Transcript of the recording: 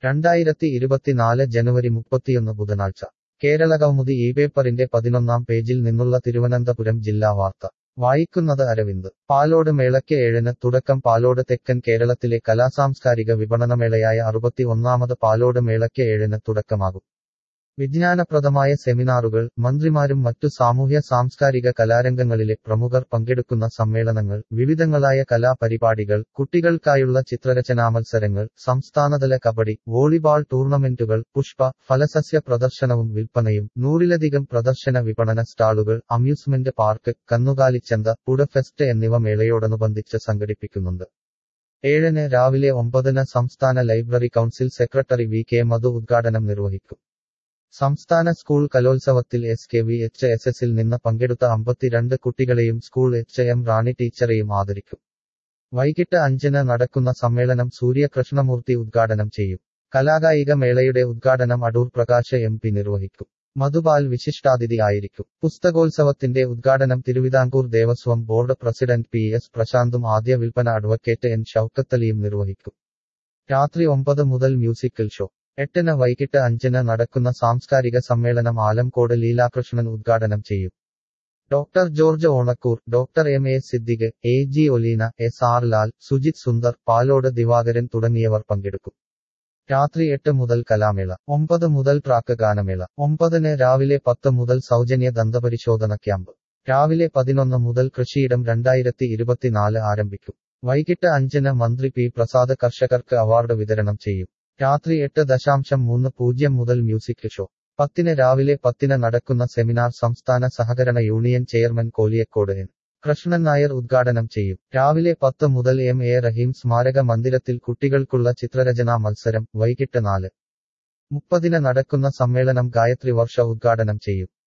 രണ്ടായിരത്തി ഇരുപത്തിനാല് ജനുവരി മുപ്പത്തിയൊന്ന് ബുധനാഴ്ച കേരളകൗമുദി ഈ പേപ്പറിന്റെ പതിനൊന്നാം പേജിൽ നിന്നുള്ള തിരുവനന്തപുരം ജില്ലാ വാർത്ത വായിക്കുന്നത് അരവിന്ദ് പാലോട് മേളയ്ക്ക് ഏഴിന് തുടക്കം പാലോട് തെക്കൻ കേരളത്തിലെ കലാസാംസ്കാരിക വിപണനമേളയായ അറുപത്തി ഒന്നാമത് പാലോട് മേളയ്ക്ക് ഏഴിന് തുടക്കമാകും വിജ്ഞാനപ്രദമായ സെമിനാറുകൾ മന്ത്രിമാരും മറ്റു സാമൂഹ്യ സാംസ്കാരിക കലാരംഗങ്ങളിലെ പ്രമുഖർ പങ്കെടുക്കുന്ന സമ്മേളനങ്ങൾ വിവിധങ്ങളായ കലാപരിപാടികൾ കുട്ടികൾക്കായുള്ള ചിത്രരചനാ മത്സരങ്ങൾ സംസ്ഥാനതല കബഡി വോളിബാൾ ടൂർണമെന്റുകൾ പുഷ്പ ഫലസസ്യ പ്രദർശനവും വിൽപ്പനയും നൂറിലധികം പ്രദർശന വിപണന സ്റ്റാളുകൾ അമ്യൂസ്മെന്റ് പാർക്ക് കന്നുകാലിച്ചന്ത പുടഫെസ്റ്റ് എന്നിവ മേളയോടനുബന്ധിച്ച് സംഘടിപ്പിക്കുന്നുണ്ട് ഏഴിന് രാവിലെ ഒമ്പതിന് സംസ്ഥാന library council secretary V K Madhu ഉദ്ഘാടനം നിർവഹിക്കും സംസ്ഥാന സ്കൂൾ കലോത്സവത്തിൽ S K V H S എസിൽ നിന്ന് പങ്കെടുത്ത അമ്പത്തിരണ്ട് കുട്ടികളെയും സ്കൂൾ എച്ച് എം റാണി ടീച്ചറെയും ആദരിക്കും വൈകിട്ട് അഞ്ചിന് നടക്കുന്ന സമ്മേളനം സൂര്യകൃഷ്ണമൂർത്തി ഉദ്ഘാടനം ചെയ്യും കലാകായിക മേളയുടെ ഉദ്ഘാടനം അടൂർ പ്രകാശ് എം പി നിർവഹിക്കും മധുപാൽ വിശിഷ്ടാതിഥി ആയിരിക്കും പുസ്തകോത്സവത്തിന്റെ ഉദ്ഘാടനം Thiruvithamkoor Devaswom board president P S പ്രശാന്തും ആദ്യ വിൽപ്പന അഡ്വക്കേറ്റ് എൻ ഷൌക്കത്തലിയും നിർവഹിക്കും രാത്രി ഒമ്പത് മുതൽ മ്യൂസിക്കൽ ഷോ എട്ടിന് വൈകിട്ട് അഞ്ചിന് നടക്കുന്ന സാംസ്കാരിക സമ്മേളനം ആലംകോട് ലീലാകൃഷ്ണൻ ഉദ്ഘാടനം ചെയ്യും doctor George Onakkoor doctor M A Siddique A G Oleena S R Lal Sujith Sundar Palode Divakaran തുടങ്ങിയവർ പങ്കെടുക്കും രാത്രി എട്ട് മുതൽ കലാമേള ഒമ്പത് മുതൽ ട്രാക്ക് ഗാനമേള ഒമ്പതിന് രാവിലെ പത്ത് മുതൽ സൗജന്യ ദന്തപരിശോധന ക്യാമ്പ് രാവിലെ പതിനൊന്ന് മുതൽ കൃഷിയിടം രണ്ടായിരത്തി ഇരുപത്തിനാല് ആരംഭിക്കും വൈകിട്ട് അഞ്ചിന് മന്ത്രി പി പ്രസാദ് കർഷകർക്ക് അവാർഡ് വിതരണം ചെയ്യും രാത്രി എട്ട് ദശാംശം മൂന്ന് പൂജ്യം മുതൽ മ്യൂസിക് ഷോ പത്തിന് രാവിലെ പത്തിന് നടക്കുന്ന സെമിനാർ സംസ്ഥാന സഹകരണ union chairman Koliyakode N Krishnan Nair ഉദ്ഘാടനം ചെയ്യും രാവിലെ പത്ത് മുതൽ എം എ റഹീം സ്മാരക മന്ദിരത്തിൽ കുട്ടികൾക്കുള്ള ചിത്രരചനാ മത്സരം വൈകിട്ട് നാല് മുപ്പതിന് നടക്കുന്ന സമ്മേളനം ഗായത്രി വർഷ ഉദ്ഘാടനം ചെയ്യും